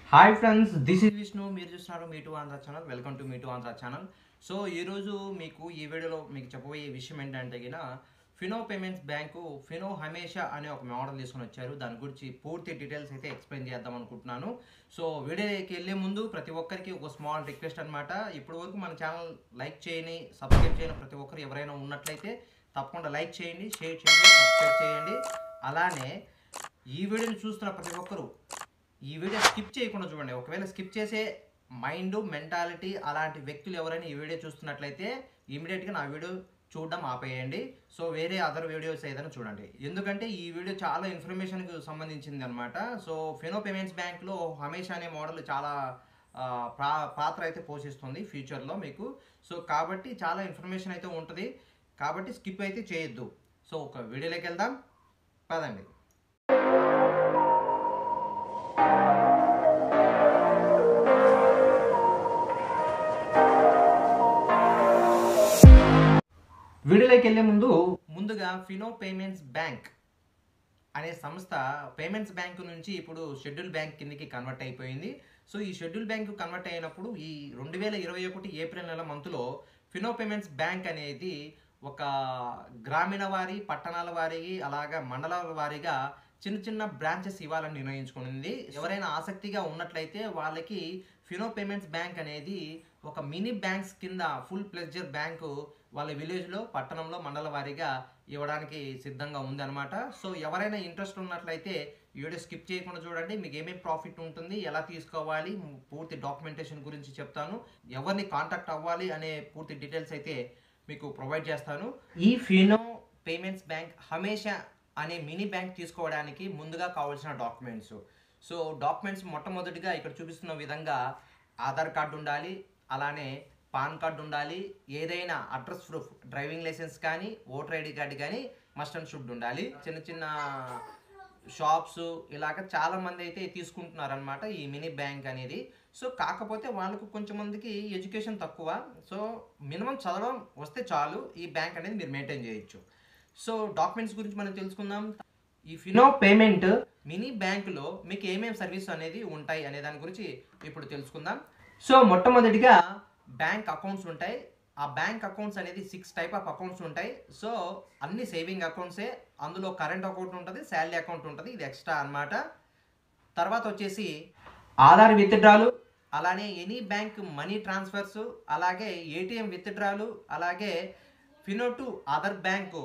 hi friends this is Vishnu మీరు చూస్తున్నారు మీ too Andhra channel welcome to మీ టూ ఆంధ్ర ఛానల్ సో ఈరోజు మీకు ఈ వీడియోలో మీకు చెప్పబోయే విషయం ఏంటంటే గిన ఫినో పేమెంట్స్ బ్యాంకు ఫినో హమేషా అనే ఒక మోడల్ తీసుకొని వచ్చారు దాని గురించి పూర్తి డీటెయిల్స్ అయితే ఎక్స్ప్లెయిన్ చేద్దాం అనుకుంటున్నాను సో వీడియోకి వెళ్ళే ముందు ప్రతి ఒక్కరికి ఒక స్మాల్ రిక్వెస్ట్ అనమాట ఇప్పటి వరకు మన ఛానల్ లైక్ చేయని సబ్స్క్రైబ్ చేయని ప్రతి ఒక్కరు ఎవరైనా ఉన్నట్లయితే తప్పకుండా లైక్ చేయండి షేర్ చేయండి సబ్స్క్రైబ్ చేయండి అలానే ఈ వీడియోని చూస్తున్న ప్రతి ఒక్కరు ఈ వీడియో స్కిప్ చేయకుండా చూడండి ఒకవేళ స్కిప్ చేసే మైండ్ మెంటాలిటీ అలాంటి వ్యక్తులు ఎవరైనా ఈ వీడియో చూస్తున్నట్లయితే ఇమీడియట్గా నా వీడియో చూడడం ఆపేయండి సో వేరే అదర్ వీడియోస్ ఏదైనా చూడండి ఎందుకంటే ఈ వీడియో చాలా ఇన్ఫర్మేషన్కి సంబంధించింది అనమాట సో ఫినో పేమెంట్స్ బ్యాంక్లో హమేషా అనే మోడల్ చాలా ఆ, ప్రా పాత్ర అయితే పోషిస్తుంది ఫ్యూచర్లో మీకు సో కాబట్టి చాలా ఇన్ఫర్మేషన్ అయితే ఉంటుంది కాబట్టి స్కిప్ అయితే చేయొద్దు సో ఒక వీడియోలోకి వెళ్దాం పదండి వీడియోలోకి వెళ్ళే ముందు ముందుగా ఫినో పేమెంట్స్ బ్యాంక్ అనే సంస్థ పేమెంట్స్ బ్యాంక్ నుంచి ఇప్పుడు షెడ్యూల్ బ్యాంక్ కిందకి కన్వర్ట్ అయిపోయింది సో ఈ షెడ్యూల్ బ్యాంక్ కన్వర్ట్ అయినప్పుడు ఈ రెండు వేల ఇరవై ఒకటి ఏప్రిల్ నెల మంత్లో ఫినో పేమెంట్స్ బ్యాంక్ అనేది ఒక గ్రామీణ వారి పట్టణాల వారికి అలాగా మండలాల వారీగా చిన్న చిన్న బ్రాంచెస్ ఇవ్వాలని నిర్ణయించుకునింది ఎవరైనా ఆసక్తిగా ఉన్నట్లయితే వాళ్ళకి ఫినో పేమెంట్స్ బ్యాంక్ అనేది ఒక మినీ బ్యాంక్స్ కింద ఫుల్ ప్లెజర్ బ్యాంకు వాళ్ళ విలేజ్లో పట్టణంలో మండల వారీగా ఇవ్వడానికి సిద్ధంగా ఉందన్నమాట సో ఎవరైనా ఇంట్రెస్ట్ ఉన్నట్లయితే ఈ వీడియో స్కిప్ చేయకుండా చూడండి మీకు ఏమేమి ప్రాఫిట్ ఉంటుంది ఎలా తీసుకోవాలి పూర్తి డాక్యుమెంటేషన్ గురించి చెప్తాను ఎవరిని కాంటాక్ట్ అవ్వాలి అనే పూర్తి డీటెయిల్స్ అయితే మీకు ప్రొవైడ్ చేస్తాను ఈ ఫినో పేమెంట్స్ బ్యాంక్ హమేషా అనే మినీ బ్యాంక్ తీసుకోవడానికి ముందుగా కావాల్సిన డాక్యుమెంట్స్ సో డాక్యుమెంట్స్ మొట్టమొదటిగా ఇక్కడ చూపిస్తున్న విధంగా ఆధార్ కార్డు ఉండాలి అలానే పాన్ కార్డు ఉండాలి ఏదైనా అడ్రస్ ప్రూఫ్ డ్రైవింగ్ లైసెన్స్ కానీ ఓటర్ ఐడి కార్డు కానీ మస్ట్ అండ్ షుడ్ ఉండాలి చిన్న చిన్న షాప్స్ ఇలాగ చాలా మంది అయితే తీసుకుంటున్నారనమాట ఈ మినీ బ్యాంక్ అనేది సో కాకపోతే వాళ్ళకు కొంచెం మందికి ఎడ్యుకేషన్ తక్కువ సో మినిమం చదవడం వస్తే చాలు ఈ బ్యాంక్ అనేది మీరు మెయింటైన్ చేయొచ్చు సో డాక్యుమెంట్స్ గురించి మనం తెలుసుకుందాం ఈ ఫినో పేమెంట్ మినీ బ్యాంకులో మీకు ఏమేమి సర్వీస్ అనేది ఉంటాయి అనే దాని గురించి ఇప్పుడు తెలుసుకుందాం సో మొట్టమొదటిగా బ్యాంక్ అకౌంట్స్ ఉంటాయి ఆ బ్యాంక్ అకౌంట్స్ అనేది సిక్స్ టైప్ ఆఫ్ అకౌంట్స్ ఉంటాయి సో అన్ని సేవింగ్ అకౌంట్సే అందులో కరెంట్ అకౌంట్ ఉంటుంది శాలరీ అకౌంట్ ఉంటుంది ఇది ఎక్స్ట్రా అన్నమాట తర్వాత వచ్చేసి ఆధార్ విత్డ్రాలు అలానే ఎనీ బ్యాంక్ మనీ ట్రాన్స్ఫర్స్ అలాగే ఏటీఎం విత్డ్రాలు అలాగే Fino to other bank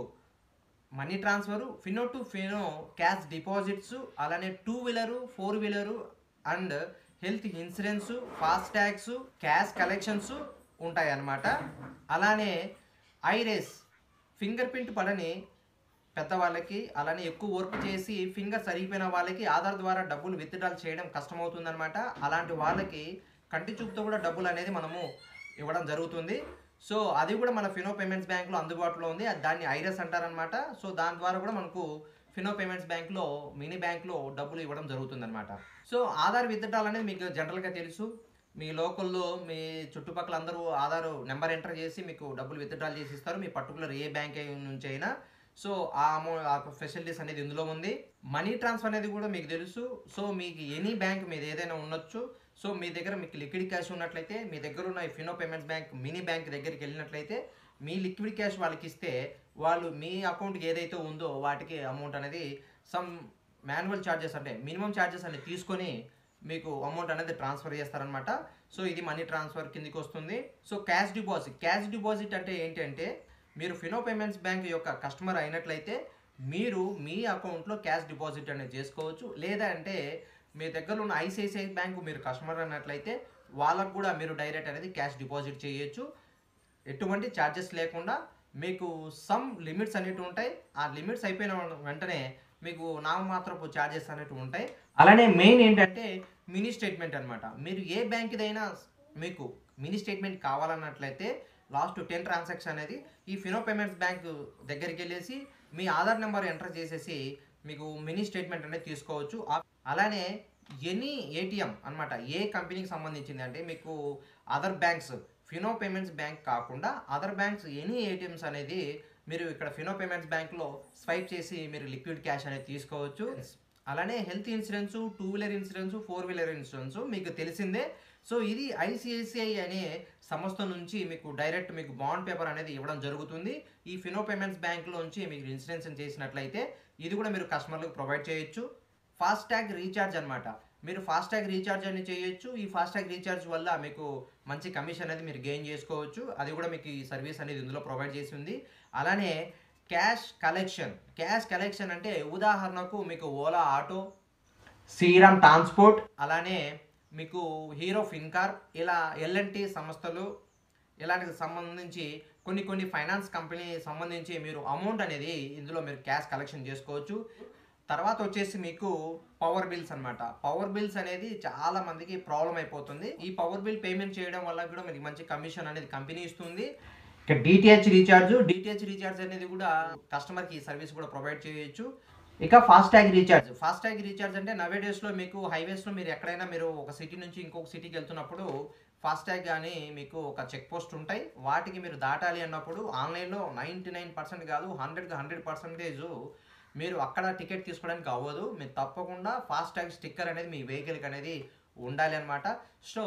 money transfer Fino to Fino cash deposits అలానే two wheeler four wheeler and health insurance FASTags cash collections ఉంటాయి అన్నమాట అలానే ఐరేస్ ఫింగర్ ప్రింట్ పడని పెద్దవాళ్ళకి అలానే ఎక్కువ వర్క్ చేసి ఫింగర్ సరిగిపోయిన వాళ్ళకి ఆధార్ ద్వారా డబ్బులు విత్డ్రాల్ చేయడం కష్టమవుతుందన్నమాట అలాంటి వాళ్ళకి కంటి చూపుతో కూడా డబ్బులు అనేది మనము ఇవ్వడం జరుగుతుంది సో అది కూడా మన ఫినో పేమెంట్స్ బ్యాంక్లో అందుబాటులో ఉంది అది దాన్ని ఐరస్ అంటారనమాట సో దాని ద్వారా కూడా మనకు ఫినో పేమెంట్స్ బ్యాంక్లో మినీ బ్యాంక్లో డబ్బులు ఇవ్వడం జరుగుతుందన్నమాట సో ఆధార్ విత్డ్రాల్ అనేది మీకు జనరల్గా తెలుసు మీ లోకల్లో మీ చుట్టుపక్కల అందరూ ఆధార్ నెంబర్ ఎంటర్ చేసి మీకు డబ్బులు విత్డ్రాల్ చేసి ఇస్తారు మీ పర్టికులర్ ఏ బ్యాంక్ నుంచి అయినా సో ఆ అమౌ ఆ ఫెసిలిటీస్ అనేది ఇందులో ఉంది మనీ ట్రాన్స్ఫర్ అనేది కూడా మీకు తెలుసు సో మీకు ఎనీ బ్యాంక్ మీద ఏదైనా ఉండొచ్చు సో మీ దగ్గర మీకు లిక్విడ్ క్యాష్ ఉన్నట్లయితే మీ దగ్గర ఉన్న ఈ Fino payments bank mini bank దగ్గరికి వెళ్ళినట్లయితే మీ లిక్విడ్ క్యాష్ వాళ్ళకి ఇస్తే వాళ్ళు మీ అకౌంట్కి ఏదైతే ఉందో వాటికి అమౌంట్ అనేది సమ్ మాన్యువల్ ఛార్జెస్ అంటే మినిమం ఛార్జెస్ అనేది తీసుకొని మీకు అమౌంట్ అనేది ట్రాన్స్ఫర్ చేస్తారనమాట సో ఇది మనీ ట్రాన్స్ఫర్ కిందికి వస్తుంది so cash deposit cash deposit అంటే ఏంటంటే మీరు ఫినో పేమెంట్స్ బ్యాంక్ యొక్క కస్టమర్ అయినట్లయితే మీరు మీ అకౌంట్లో క్యాష్ డిపాజిట్ అనేది చేసుకోవచ్చు లేదా అంటే మీ దగ్గర ఉన్న ఐసిఐసిఐ బ్యాంకు మీరు కస్టమర్ అన్నట్లయితే వాళ్ళకు కూడా మీరు డైరెక్ట్ అనేది క్యాష్ డిపాజిట్ చేయొచ్చు ఎటువంటి ఛార్జెస్ లేకుండా మీకు సమ్ లిమిట్స్ అనేవి ఉంటాయి ఆ లిమిట్స్ అయిపోయిన వెంటనే మీకు నామమాత్రపు ఛార్జెస్ అనేవి ఉంటాయి అలానే మెయిన్ ఏంటంటే మినీ స్టేట్మెంట్ అనమాట మీరు ఏ బ్యాంక్దైనా మీకు మినీ స్టేట్మెంట్ కావాలన్నట్లయితే లాస్ట్ టెన్ ట్రాన్సాక్షన్ అనేది ఈ ఫినో పేమెంట్స్ బ్యాంక్ దగ్గరికి వెళ్ళేసి మీ ఆధార్ నెంబర్ ఎంటర్ చేసేసి మీకు మినీ స్టేట్మెంట్ అనేది తీసుకోవచ్చు ఆ- అలానే ఎనీ ఏటీఎం అన్నమాట ఏ కంపెనీకి సంబంధించింది అంటే మీకు other banks Fino payments bank కాకుండా అదర్ బ్యాంక్స్ ఎనీ ఏటీఎంస్ అనేది మీరు ఇక్కడ ఫినో పేమెంట్స్ బ్యాంక్లో స్వైప్ చేసి మీరు లిక్విడ్ క్యాష్ అనేది తీసుకోవచ్చు అలానే health insurance two wheeler insurance four wheeler insurance మీకు తెలిసిందే సో ఇది ఐసిఐసిఐ అనే సంస్థ నుంచి మీకు డైరెక్ట్ మీకు బాండ్ పేపర్ అనేది ఇవ్వడం జరుగుతుంది ఈ ఫినో పేమెంట్స్ బ్యాంక్ నుంచి మీకు ఇన్సూరెన్స్ చేసినట్లయితే ఇది కూడా మీరు కస్టమర్లకు ప్రొవైడ్ చేయొచ్చు ఫాస్ట్ ట్యాగ్ రీఛార్జ్ అనమాట మీరు ఫాస్ట్ ట్యాగ్ రీఛార్జ్ అని చేయొచ్చు ఈ ఫాస్ట్ ట్యాగ్ రీఛార్జ్ వల్ల మీకు మంచి కమిషన్ అనేది మీరు గెయిన్ చేసుకోవచ్చు అది కూడా మీకు ఈ సర్వీస్ అనేది ఇందులో ప్రొవైడ్ చేసి ఉంది అలానే క్యాష్ కలెక్షన్ క్యాష్ కలెక్షన్ అంటే ఉదాహరణకు మీకు ఓలా ఆటో శ్రీరామ్ ట్రాన్స్పోర్ట్ అలానే మీకు హీరో ఫిన్కార్ ఇలా ఎల్ఎన్టీ సంస్థలు ఇలాంటికి సంబంధించి కొన్ని కొన్ని ఫైనాన్స్ కంపెనీ సంబంధించి మీరు అమౌంట్ అనేది ఇందులో మీరు క్యాష్ కలెక్షన్ చేసుకోవచ్చు తర్వాత వచ్చేసి మీకు పవర్ బిల్స్ అన్నమాట పవర్ బిల్స్ అనేది చాలా మందికి ప్రాబ్లం అయిపోతుంది ఈ పవర్ బిల్ పేమెంట్ చేయడం వల్ల కూడా మీకు మంచి కమిషన్ అనేది కంపెనీ ఇస్తుంది ఇక డిటిహెచ్ రీఛార్జ్ డిటిహెచ్ రీఛార్జ్ అనేది కూడా కస్టమర్కి ఈ సర్వీస్ కూడా ప్రొవైడ్ చేయొచ్చు ఇక FASTag recharge FASTag recharge అంటే నవే డేస్లో మీకు హైవేస్లో మీరు ఎక్కడైనా మీరు ఒక సిటీ నుంచి ఇంకొక సిటీకి వెళ్తున్నప్పుడు ఫాస్ట్ ట్యాగ్ కానీ మీకు ఒక చెక్ పోస్ట్ ఉంటాయి వాటికి మీరు దాటాలి అన్నప్పుడు ఆన్లైన్లో నైంటీ నైన్ పర్సెంట్ కాదు హండ్రెడ్కి హండ్రెడ్ పర్సెంటేజ్ మీరు అక్కడ టికెట్ తీసుకోవడానికి అవ్వదు మీరు తప్పకుండా ఫాస్ట్ ట్యాగ్ స్టిక్కర్ అనేది మీ వెహికల్కి అనేది ఉండాలి అనమాట so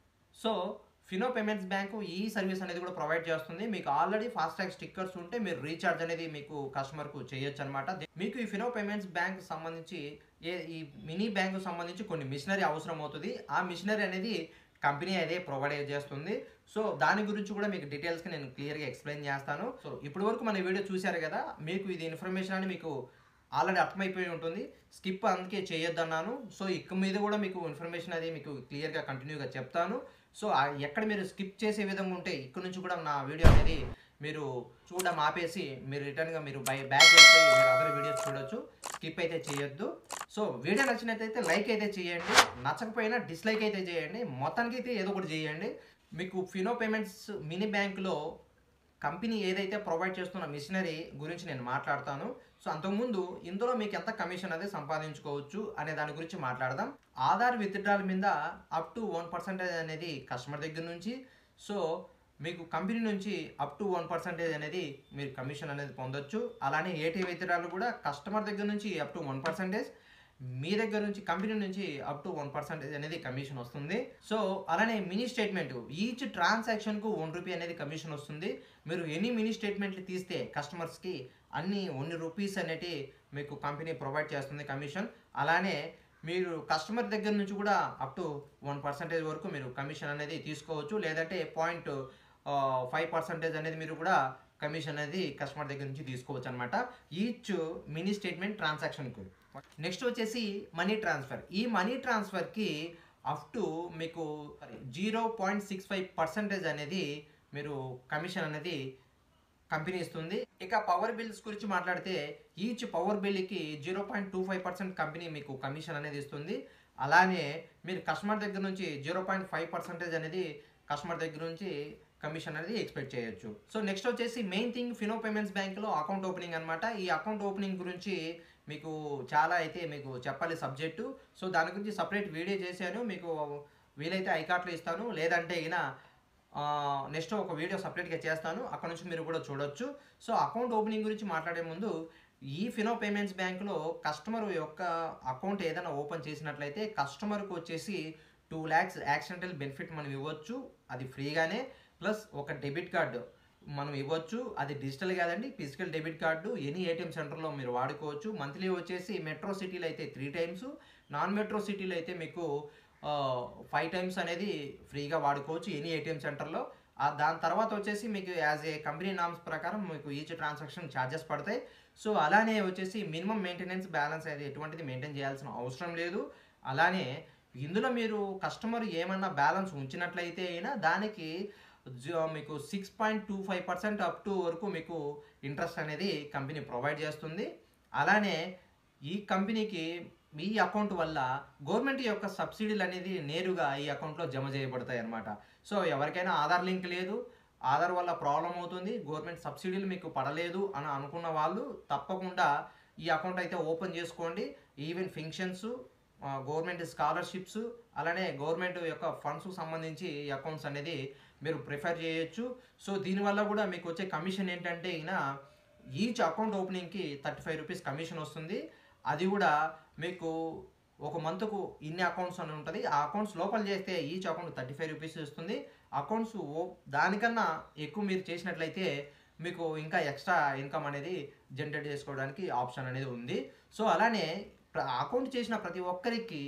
so Fino payments bank ఈ సర్వీస్ అనేది కూడా ప్రొవైడ్ చేస్తుంది మీకు ఆల్రెడీ ఫాస్ట్ ట్యాగ్ స్టిక్కర్స్ ఉంటే మీరు రీఛార్జ్ అనేది మీకు కస్టమర్కు చేయొచ్చు అనమాట మీకు ఈ ఫినో పేమెంట్స్ బ్యాంక్ సంబంధించి ఏ ఈ మినీ బ్యాంకు సంబంధించి కొన్ని మిషనరీ అవసరం అవుతుంది ఆ మిషనరీ అనేది కంపెనీ అదే ప్రొవైడ్ చేస్తుంది సో దాని గురించి కూడా మీకు డీటెయిల్స్గా నేను క్లియర్గా ఎక్స్ప్లెయిన్ చేస్తాను సో ఇప్పటి వరకు మన వీడియో చూశారు కదా మీకు ఇది ఇన్ఫర్మేషన్ అని మీకు ఆల్రెడీ అర్థమైపోయి ఉంటుంది స్కిప్ అందుకే చేయొద్దన్నాను సో ఇక మీద కూడా మీకు ఇన్ఫర్మేషన్ అది మీకు క్లియర్గా కంటిన్యూగా చెప్తాను సో ఆ ఎక్కడ మీరు స్కిప్ చేసే విధంగా ఉంటే ఇక్కడ నుంచి కూడా నా వీడియో అనేది మీరు చూడడం ఆపేసి మీరు రిటర్న్గా మీరు బై బ్యాక్ వెళ్ళిపోయి మీరు అదర్ వీడియోస్ చూడొచ్చు స్కిప్ అయితే చేయొద్దు సో వీడియో నచ్చినట్లయితే లైక్ అయితే చేయండి నచ్చకపోయినా డిస్లైక్ అయితే చేయండి మొత్తానికి అయితే ఏదో ఒకటి చేయండి మీకు ఫినో పేమెంట్స్ మినీ బ్యాంక్లో కంపెనీ ఏదైతే ప్రొవైడ్ చేస్తున్న మిషనరీ గురించి నేను మాట్లాడతాను సో అంతకుముందు ఇందులో మీకు ఎంత కమిషన్ అనేది సంపాదించుకోవచ్చు అనే దాని గురించి మాట్లాడదాం ఆధార్ విత్డ్రాల్ మీద అప్ టు వన్ పర్సెంటేజ్ అనేది కస్టమర్ దగ్గర నుంచి సో మీకు కంపెనీ నుంచి అప్ టు వన్ పర్సెంటేజ్ అనేది మీరు కమిషన్ అనేది పొందొచ్చు అలానే ఏటీ విత్డ్రాల్ కూడా కస్టమర్ దగ్గర నుంచి అప్ టు వన్ పర్సెంటేజ్ మీ దగ్గర నుంచి కంపెనీ నుంచి అప్ టు వన్ పర్సెంటేజ్ అనేది కమిషన్ వస్తుంది సో అలానే మినీ స్టేట్మెంట్ ఈచ్ ట్రాన్సాక్షన్కు వన్ రూపీ అనేది కమిషన్ వస్తుంది మీరు ఎన్ని మినీ స్టేట్మెంట్లు తీస్తే కస్టమర్స్కి అన్ని వన్ రూపీస్ అనేటి మీకు కంపెనీ ప్రొవైడ్ చేస్తుంది కమిషన్ అలానే మీరు కస్టమర్ దగ్గర నుంచి కూడా అప్ టు వన్ పర్సెంటేజ్ వరకు మీరు కమిషన్ అనేది తీసుకోవచ్చు లేదంటే పాయింట్ ఫైవ్ పర్సెంటేజ్ అనేది మీరు కూడా కమిషన్ అనేది కస్టమర్ దగ్గర నుంచి తీసుకోవచ్చు అనమాట ఈచ్ మినీ స్టేట్మెంట్ ట్రాన్సాక్షన్కు నెక్స్ట్ వచ్చేసి మనీ ట్రాన్స్ఫర్ ఈ మనీ ట్రాన్స్ఫర్కి అప్ టు మీకు zero point six five percentage అనేది మీరు కమిషన్ అనేది కంపెనీ ఇస్తుంది ఇక పవర్ బిల్స్ గురించి మాట్లాడితే ఈచ్ పవర్ బిల్కి zero point two five percent company మీకు కమిషన్ అనేది ఇస్తుంది అలానే మీరు కస్టమర్ దగ్గర నుంచి జీరో పాయింట్ ఫైవ్ పర్సెంటేజ్ అనేది కస్టమర్ దగ్గర నుంచి కమిషన్ అనేది ఎక్స్పెక్ట్ చేయొచ్చు సో నెక్స్ట్ వచ్చేసి మెయిన్ థింగ్ ఫినో పేమెంట్స్ బ్యాంక్లో అకౌంట్ ఓపెనింగ్ అనమాట ఈ అకౌంట్ ఓపెనింగ్ గురించి మీకు చాలా అయితే మీకు చెప్పాలి సబ్జెక్టు సో దాని గురించి సపరేట్ వీడియో చేశాను మీకు వీలైతే ఐకార్ట్లో ఇస్తాను లేదంటే ఇక నెక్స్ట్ ఒక వీడియో సపరేట్గా చేస్తాను అక్కడ నుంచి మీరు కూడా చూడొచ్చు సో అకౌంట్ ఓపెనింగ్ గురించి మాట్లాడే ముందు ఈ ఫినో పేమెంట్స్ బ్యాంక్లో కస్టమర్ యొక్క అకౌంట్ ఏదైనా ఓపెన్ చేసినట్లయితే కస్టమర్కి వచ్చేసి టూ ల్యాక్స్ యాక్సిడెంటల్ బెనిఫిట్ మనం ఇవ్వచ్చు అది ఫ్రీగానే ప్లస్ ఒక డెబిట్ కార్డు మనం ఇవ్వచ్చు అది డిజిటల్ కాదండి physical debit card any ATM సెంటర్లో మీరు వాడుకోవచ్చు మంత్లీ వచ్చేసి మెట్రో సిటీలో అయితే త్రీ టైమ్స్ నాన్ మెట్రో సిటీలో అయితే మీకు ఫైవ్ టైమ్స్ అనేది ఫ్రీగా వాడుకోవచ్చు ఎనీ ఏటీఎం సెంటర్లో దాని తర్వాత వచ్చేసి మీకు యాజ్ ఏ కంపెనీ నామ్స్ ప్రకారం మీకు ఈచ్ ట్రాన్సాక్షన్ ఛార్జెస్ పడతాయి సో అలానే వచ్చేసి మినిమం మెయింటెనెన్స్ బ్యాలెన్స్ అనేది ఎటువంటిది మెయింటైన్ చేయాల్సిన అవసరం లేదు అలానే ఇందులో మీరు కస్టమర్ ఏమన్నా బ్యాలెన్స్ ఉంచినట్లయితే అయినా దానికి మీకు six point two five percent up to వరకు మీకు ఇంట్రెస్ట్ అనేది కంపెనీ ప్రొవైడ్ చేస్తుంది అలానే ఈ కంపెనీకి మీ అకౌంట్ వల్ల గవర్నమెంట్ యొక్క సబ్సిడీలు అనేది నేరుగా ఈ అకౌంట్లో జమ చేయబడతాయి అన్నమాట సో ఎవరికైనా ఆధార్ లింక్ లేదు ఆధార్ వల్ల ప్రాబ్లం అవుతుంది గవర్నమెంట్ సబ్సిడీలు మీకు పడలేదు అని అనుకున్న వాళ్ళు తప్పకుండా ఈ అకౌంట్ అయితే ఓపెన్ చేసుకోండి ఈవెన్ ఫంక్షన్స్ గవర్నమెంట్ స్కాలర్షిప్స్ అలానే గవర్నమెంట్ యొక్క ఫండ్స్ సంబంధించి ఈ అకౌంట్స్ అనేది మీరు ప్రిఫర్ చేయొచ్చు సో దీనివల్ల కూడా మీకు వచ్చే కమిషన్ ఏంటంటే ఈయన ఈచ్ అకౌంట్ ఓపెనింగ్కి థర్టీ ఫైవ్ రూపీస్ కమిషన్ వస్తుంది అది కూడా మీకు ఒక మంత్కు ఇన్ని అకౌంట్స్ అని ఉంటుంది ఆ అకౌంట్స్ లోపల చేస్తే each account thirty five rupees ఇస్తుంది అకౌంట్స్ ఓ దానికన్నా ఎక్కువ మీరు చేసినట్లయితే మీకు ఇంకా ఎక్స్ట్రా ఇన్కమ్ అనేది జనరేట్ చేసుకోవడానికి ఆప్షన్ అనేది ఉంది సో అలానే అకౌంట్ చేసిన ప్రతి ఒక్కరికి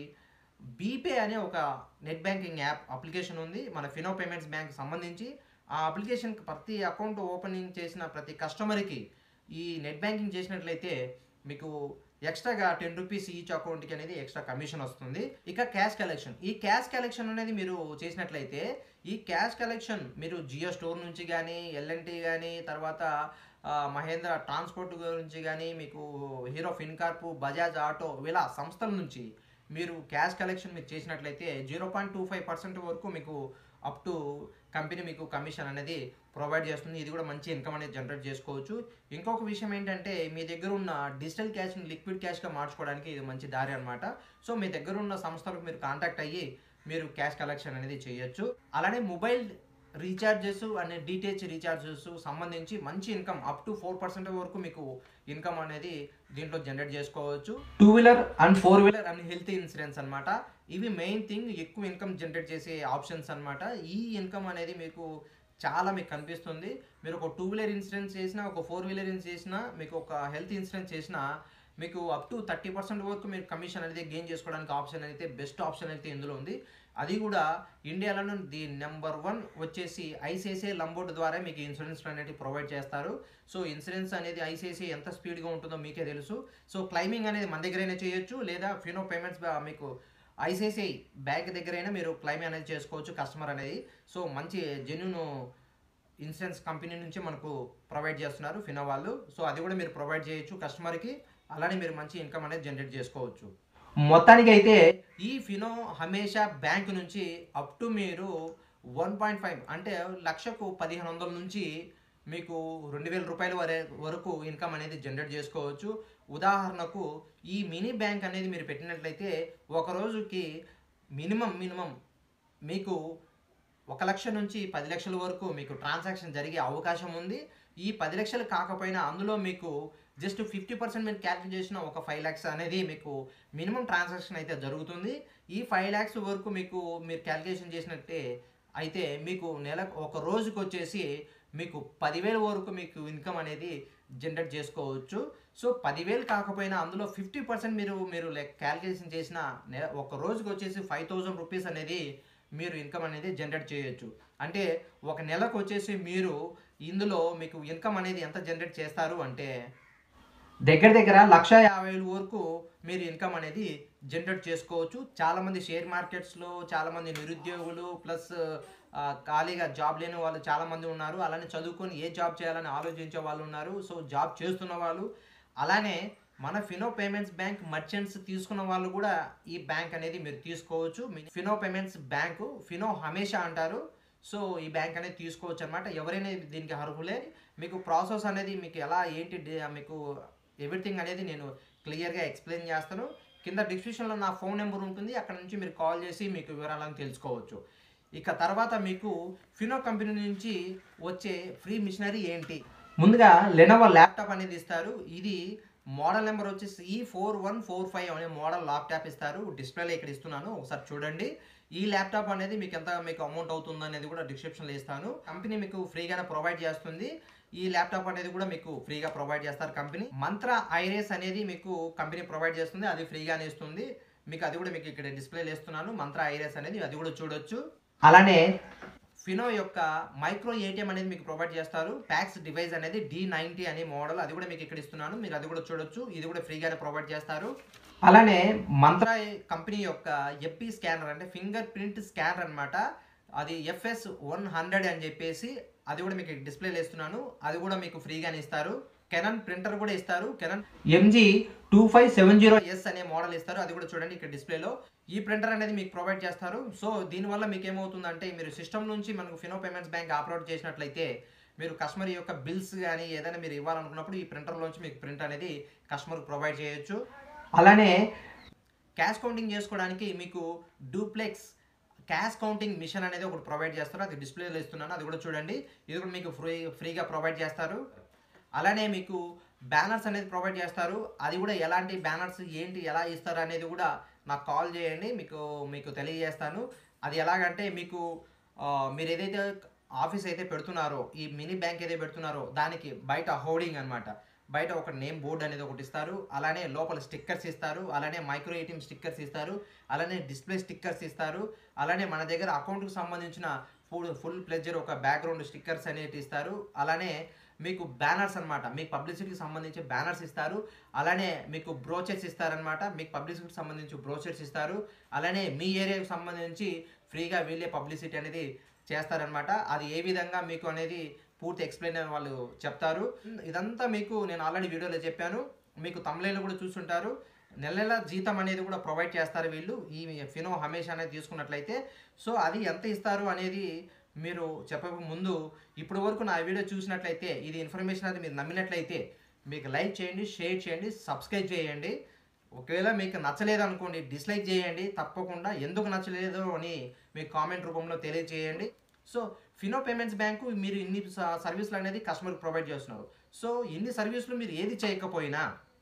బీపే అనే ఒక నెట్ బ్యాంకింగ్ యాప్ అప్లికేషన్ ఉంది మన ఫినో పేమెంట్స్ బ్యాంక్ సంబంధించి ఆ అప్లికేషన్ ప్రతి అకౌంట్ ఓపెనింగ్ చేసిన ప్రతి కస్టమర్కి ఈ నెట్ బ్యాంకింగ్ చేసినట్లయితే మీకు ఎక్స్ట్రాగా టెన్ రూపీస్ ఈచ్ అకౌంట్కి అనేది ఎక్స్ట్రా కమిషన్ వస్తుంది ఇక క్యాష్ కలెక్షన్ ఈ క్యాష్ కలెక్షన్ అనేది మీరు చేసినట్లయితే ఈ క్యాష్ కలెక్షన్ మీరు జియో స్టోర్ నుంచి కానీ ఎల్ఎన్టీ కానీ తర్వాత ఆ, మహేంద్ర ట్రాన్స్పోర్ట్ గురించి కానీ మీకు హీరో ఫిన్కార్ప్ బజాజ్ ఆటో ఇలా సంస్థల నుంచి మీరు క్యాష్ కలెక్షన్ మీరు చేసినట్లయితే zero point two five percent వరకు మీకు అప్ టు కంపెనీ మీకు కమిషన్ అనేది ప్రొవైడ్ చేస్తుంది ఇది కూడా మంచి ఇన్కమ్ అనేది జనరేట్ చేసుకోవచ్చు ఇంకొక విషయం ఏంటంటే మీ దగ్గర ఉన్న డిజిటల్ క్యాష్ని లిక్విడ్ క్యాష్గా మార్చుకోవడానికి ఇది మంచి దారి అనమాట సో మీ దగ్గర ఉన్న సంస్థలకు మీరు కాంటాక్ట్ అయ్యి మీరు క్యాష్ కలెక్షన్ అనేది చేయొచ్చు అలానే మొబైల్ రీఛార్జెస్ అనే డిటిహెచ్ రీఛార్జెస్ సంబంధించి మంచి income up to four percent వరకు మీకు ఇన్కమ్ అనేది దీంట్లో జనరేట్ చేసుకోవచ్చు two wheeler and four wheeler and health insurance అన్నమాట ఇవి మెయిన్ థింగ్ ఎక్కువ ఇన్కమ్ జనరేట్ చేసే ఆప్షన్స్ అన్నమాట ఈ ఇన్కమ్ అనేది మీకు చాలా మీకు కనిపిస్తుంది మీరు ఒక టూ వీలర్ ఇన్సూరెన్స్ చేసినా ఒక ఫోర్ వీలర్ ఇన్సూరెన్స్ చేసినా మీకు ఒక హెల్త్ ఇన్సూరెన్స్ చేసినా మీకు అప్ టు థర్టీ పర్సెంట్ వరకు మీరు కమిషన్ అనేది గెయిన్ చేసుకోవడానికి ఆప్షన్ అయితే బెస్ట్ ఆప్షన్ అయితే ఇందులో ఉంది అది కూడా ఇండియాలో ది నెంబర్ వన్ వచ్చేసి ఐసిఐసిఐ లంబోర్డ్ ద్వారా మీకు ఇన్సూరెన్స్ అనేది ప్రొవైడ్ చేస్తారు సో ఇన్సూరెన్స్ అనేది ఐసిఐసిఐ ఎంత స్పీడ్గా ఉంటుందో మీకే తెలుసు సో క్లైమింగ్ అనేది మన దగ్గరైనా చేయొచ్చు లేదా ఫినో పేమెంట్స్ మీకు ఐసిఐసిఐ బ్యాంక్ దగ్గరైనా మీరు క్లైమ్ అనేది చేసుకోవచ్చు కస్టమర్ అనేది సో మంచి జెన్యున్ ఇన్సూరెన్స్ కంపెనీ నుంచి మనకు ప్రొవైడ్ చేస్తున్నారు ఫినో వాళ్ళు సో అది కూడా మీరు ప్రొవైడ్ చేయొచ్చు కస్టమర్కి అలానే మీరు మంచి ఇన్కమ్ అనేది జనరేట్ చేసుకోవచ్చు మొత్తానికి అయితే ఈ ఫినో హమేషా బ్యాంక్ నుంచి అప్ టు మీరు వన్ పాయింట్ ఫైవ్ అంటే లక్షకు పదిహేను వందల నుంచి మీకు రెండు వేల రూపాయల వరే వరకు ఇన్కమ్ అనేది జనరేట్ చేసుకోవచ్చు ఉదాహరణకు ఈ మినీ బ్యాంక్ అనేది మీరు పెట్టినట్లయితే ఒక రోజుకి మినిమం మినిమం మీకు ఒక లక్ష నుంచి పది లక్షల వరకు మీకు ట్రాన్సాక్షన్ జరిగే అవకాశం ఉంది ఈ పది లక్షలు కాకపోయినా అందులో మీకు జస్ట్ ఫిఫ్టీ పర్సెంట్ మీరు క్యాల్కులేట్ చేసిన ఒక ఫైవ్ ల్యాక్స్ అనేది మీకు మినిమం ట్రాన్సాక్షన్ అయితే జరుగుతుంది ఈ ఫైవ్ ల్యాక్స్ వరకు మీకు మీరు క్యాల్కులేషన్ చేసినట్టే అయితే మీకు నెల ఒక రోజుకి వచ్చేసి మీకు పదివేల వరకు మీకు ఇన్కమ్ అనేది జనరేట్ చేసుకోవచ్చు సో పదివేలు కాకపోయినా అందులో ఫిఫ్టీ పర్సెంట్ మీరు మీరు లైక్ క్యాల్కులేషన్ చేసిన నెల ఒక రోజుకి వచ్చేసి ఫైవ్ థౌజండ్ రూపీస్ అనేది మీరు ఇన్కమ్ అనేది జనరేట్ చేయొచ్చు అంటే ఒక నెలకు వచ్చేసి మీరు ఇందులో మీకు ఇన్కమ్ అనేది ఎంత జనరేట్ చేస్తారు అంటే దగ్గర దగ్గర లక్ష యాభై వేలు వరకు మీరు ఇన్కమ్ అనేది జనరేట్ చేసుకోవచ్చు చాలామంది షేర్ మార్కెట్స్లో చాలామంది నిరుద్యోగులు ప్లస్ ఆ, ఖాళీగా జాబ్ లేని వాళ్ళు చాలామంది ఉన్నారు అలానే చదువుకొని ఏ జాబ్ చేయాలని ఆలోచించే వాళ్ళు ఉన్నారు సో జాబ్ చేస్తున్న వాళ్ళు అలానే మన ఫినో పేమెంట్స్ బ్యాంక్ మర్చెంట్స్ తీసుకున్న వాళ్ళు కూడా ఈ బ్యాంక్ అనేది మీరు తీసుకోవచ్చు మీ Fino payments bank Fino Hamesha అంటారు సో ఈ బ్యాంక్ అనేది తీసుకోవచ్చు అనమాట ఎవరైనా దీనికి అర్హులే మీకు ప్రాసెస్ అనేది మీకు ఎలా ఏంటి డి- మీకు ఎవ్రీథింగ్ అనేది నేను క్లియర్గా ఎక్స్ప్లెయిన్ చేస్తాను కింద డిస్క్రిప్షన్లో నా ఫోన్ నెంబర్ ఉంటుంది అక్కడ నుంచి మీరు కాల్ చేసి మీకు వివరాలను తెలుసుకోవచ్చు ఇక తర్వాత మీకు ఫినో కంపెనీ నుంచి వచ్చే ఫ్రీ మిషనరీ ఏంటి ముందుగా లెనోవో ల్యాప్టాప్ అనేది ఇస్తారు ఇది మోడల్ నెంబర్ వచ్చేసి ఈ ఫోర్ వన్ ఫోర్ ఫైవ్ అనే మోడల్ ల్యాప్టాప్ ఇస్తారు డిస్ప్లేలో ఇక్కడ ఇస్తున్నాను ఒకసారి చూడండి ఈ ల్యాప్టాప్ అనేది మీకు ఎంత మీకు అమౌంట్ అవుతుంది అనేది కూడా డిస్క్రిప్షన్లో ఇస్తాను కంపెనీ మీకు ఫ్రీగానే ప్రొవైడ్ చేస్తుంది ఈ ల్యాప్టాప్ అనేది కూడా మీకు ఫ్రీగా ప్రొవైడ్ చేస్తారు కంపెనీ మంత్ర ఐరేస్ అనేది మీకు కంపెనీ ప్రొవైడ్ చేస్తుంది అది ఫ్రీగానే ఇస్తుంది మీకు అది కూడా మీకు ఇక్కడ డిస్ప్లేలో ఇస్తున్నాను మంత్ర ఐరేస్ అనేది అది కూడా చూడొచ్చు అలానే ఫినో యొక్క మైక్రో ఏటీఎం అనేది మీకు ప్రొవైడ్ చేస్తారు ప్యాక్స్ డివైస్ అనేది డి నైంటీ అనే మోడల్ అది కూడా మీకు ఇక్కడ ఇస్తున్నాను మీరు అది కూడా చూడొచ్చు ఇది కూడా ఫ్రీగానే ప్రొవైడ్ చేస్తారు అలానే మంత్ర కంపెనీ యొక్క ఎప్పి స్కానర్ అంటే ఫింగర్ ప్రింట్ స్కానర్ అన్నమాట అది ఎఫ్ఎస్ వన్ హండ్రెడ్ అని చెప్పేసి అది కూడా మీకు డిస్ప్లేలో ఇస్తున్నాను అది కూడా మీకు ఫ్రీగానే ఇస్తారు కెనన్ ప్రింటర్ కూడా ఇస్తారు Canon MG two five seven zero S అనే మోడల్ ఇస్తారు అది కూడా చూడండి ఇక్కడ డిస్ప్లేలో ఈ ప్రింటర్ అనేది మీకు ప్రొవైడ్ చేస్తారు సో దీనివల్ల మీకు ఏమవుతుందంటే మీరు సిస్టమ్ నుంచి మనకు ఫినో పేమెంట్స్ బ్యాంక్ అప్లోడ్ చేసినట్లయితే మీరు కస్టమర్ యొక్క బిల్స్ కానీ ఏదైనా మీరు ఇవ్వాలనుకున్నప్పుడు ఈ ప్రింటర్లోంచి మీకు ప్రింట్ అనేది కస్టమర్కి ప్రొవైడ్ చేయొచ్చు అలానే క్యాష్ కౌంటింగ్ చేసుకోవడానికి మీకు డూప్లెక్స్ క్యాష్ కౌంటింగ్ మిషన్ అనేది ఒకటి ప్రొవైడ్ చేస్తారు అది డిస్ప్లేలో ఇస్తున్నాను అది కూడా చూడండి ఇది కూడా మీకు ఫ్రీ ఫ్రీగా ప్రొవైడ్ చేస్తారు అలానే మీకు బ్యానర్స్ అనేది ప్రొవైడ్ చేస్తారు అది కూడా ఎలాంటి బ్యానర్స్ ఏంటి ఎలా ఇస్తారు అనేది కూడా నాకు కాల్ చేయండి మీకు మీకు తెలియజేస్తాను అది ఎలాగంటే మీకు ఆ, మీరు ఏదైతే ఆఫీస్ అయితే పెడుతున్నారో ఈ మినీ బ్యాంక్ ఏదైతే పెడుతున్నారో దానికి బయట హోర్డింగ్ అన్నమాట బయట ఒక నేమ్ బోర్డు అనేది ఒకటి ఇస్తారు అలానే లోపల స్టిక్కర్స్ ఇస్తారు అలానే మైక్రో ఏటీఎం స్టిక్కర్స్ ఇస్తారు అలానే డిస్ప్లే స్టిక్కర్స్ ఇస్తారు అలానే మన దగ్గర అకౌంట్కి సంబంధించిన ఫుల్ ఫుల్ ప్లెజర్ ఒక బ్యాక్గ్రౌండ్ స్టిక్కర్స్ అనేవి ఇస్తారు అలానే మీకు బ్యానర్స్ అన్నమాట మీకు పబ్లిసిటీకి సంబంధించి బ్యానర్స్ ఇస్తారు అలానే మీకు బ్రోచర్స్ ఇస్తారనమాట మీకు పబ్లిసిటీకి సంబంధించి బ్రోచర్స్ ఇస్తారు అలానే మీ ఏరియాకి సంబంధించి ఫ్రీగా వీళ్ళే పబ్లిసిటీ అనేది చేస్తారనమాట అది ఏ విధంగా మీకు అనేది పూర్తి ఎక్స్ప్లెయిన్ అని వాళ్ళు చెప్తారు ఇదంతా మీకు నేను ఆల్రెడీ వీడియోలో చెప్పాను మీకు తమిళలో కూడా చూస్తుంటారు నెల నెల జీతం అనేది కూడా ప్రొవైడ్ చేస్తారు వీళ్ళు ఈ ఫినో హమేషా అనేది తీసుకున్నట్లయితే సో అది ఎంత ఇస్తారు అనేది మీరు చెప్పక ముందు ఇప్పటి వరకు నా వీడియో చూసినట్లయితే ఇది ఇన్ఫర్మేషన్ అది మీరు నమ్మినట్లయితే మీకు లైక్ చేయండి షేర్ చేయండి సబ్స్క్రైబ్ చేయండి ఒకవేళ మీకు నచ్చలేదు అనుకోండి డిస్లైక్ చేయండి తప్పకుండా ఎందుకు నచ్చలేదు అని మీకు కామెంట్ రూపంలో తెలియజేయండి సో ఫినో పేమెంట్స్ బ్యాంకు మీరు ఇన్ని స- సర్వీసులు అనేది కస్టమర్కి ప్రొవైడ్ చేస్తున్నారు సో ఇన్ని సర్వీసులు మీరు ఏది చేయకపోయినా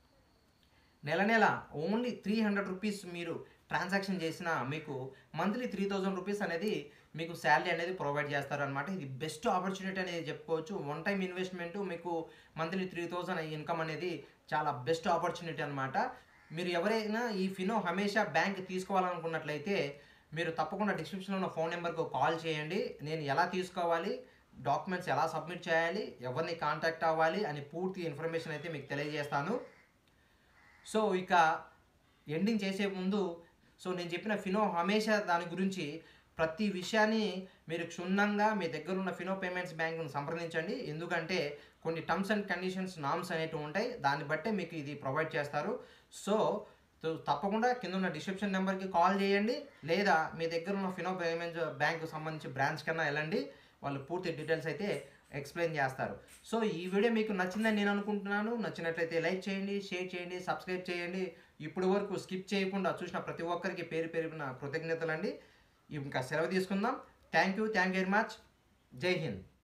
నెల నెల ఓన్లీ త్రీ హండ్రెడ్ రూపీస్ మీరు ట్రాన్సాక్షన్ చేసినా మీకు మంత్లీ త్రీ థౌజండ్ రూపీస్ అనేది మీకు శాలరీ అనేది ప్రొవైడ్ చేస్తారు అనమాట ఇది బెస్ట్ ఆపర్చునిటీ అనేది చెప్పుకోవచ్చు వన్ టైం ఇన్వెస్ట్మెంట్ మీకు మంత్లీ త్రీ థౌజండ్ ఇన్కమ్ అనేది చాలా బెస్ట్ ఆపర్చునిటీ అనమాట మీరు ఎవరైనా ఈ ఫినో హమేషా బ్యాంక్ తీసుకోవాలనుకున్నట్లయితే మీరు తప్పకుండా డిస్క్రిప్షన్లో ఉన్న ఫోన్ నెంబర్కి కాల్ చేయండి నేను ఎలా తీసుకోవాలి డాక్యుమెంట్స్ ఎలా సబ్మిట్ చేయాలి ఎవరిని కాంటాక్ట్ అవ్వాలి అని పూర్తి ఇన్ఫర్మేషన్ అయితే మీకు తెలియజేస్తాను సో ఇక ఎండింగ్ చేసే ముందు సో నేను చెప్పిన ఫినో హమేషా దాని గురించి ప్రతి విషయాన్ని మీరు క్షుణ్ణంగా మీ దగ్గర ఉన్న ఫినో పేమెంట్స్ బ్యాంక్ను సంప్రదించండి ఎందుకంటే కొన్ని టర్మ్స్ అండ్ కండిషన్స్ నామ్స్ అనేటివి ఉంటాయి దాన్ని బట్టే మీకు ఇది ప్రొవైడ్ చేస్తారు సో సో తప్పకుండా కింద ఉన్న డిస్క్రిప్షన్ నెంబర్కి కాల్ చేయండి లేదా మీ దగ్గర ఉన్న ఫినో పేమెంట్స్ బ్యాంకు సంబంధించి బ్రాంచ్ కన్నా వెళ్ళండి వాళ్ళు పూర్తి డీటెయిల్స్ అయితే ఎక్స్ప్లెయిన్ చేస్తారు సో ఈ వీడియో మీకు నచ్చిందని నేను అనుకుంటున్నాను నచ్చినట్లయితే లైక్ చేయండి షేర్ చేయండి సబ్స్క్రైబ్ చేయండి ఇప్పుడు వరకు స్కిప్ చేయకుండా చూసిన ప్రతి ఒక్కరికి పేరు పేరున కృతజ్ఞతలు అండి ఇంకా సెలవు తీసుకుందాం thank you thank you very much Jai Hind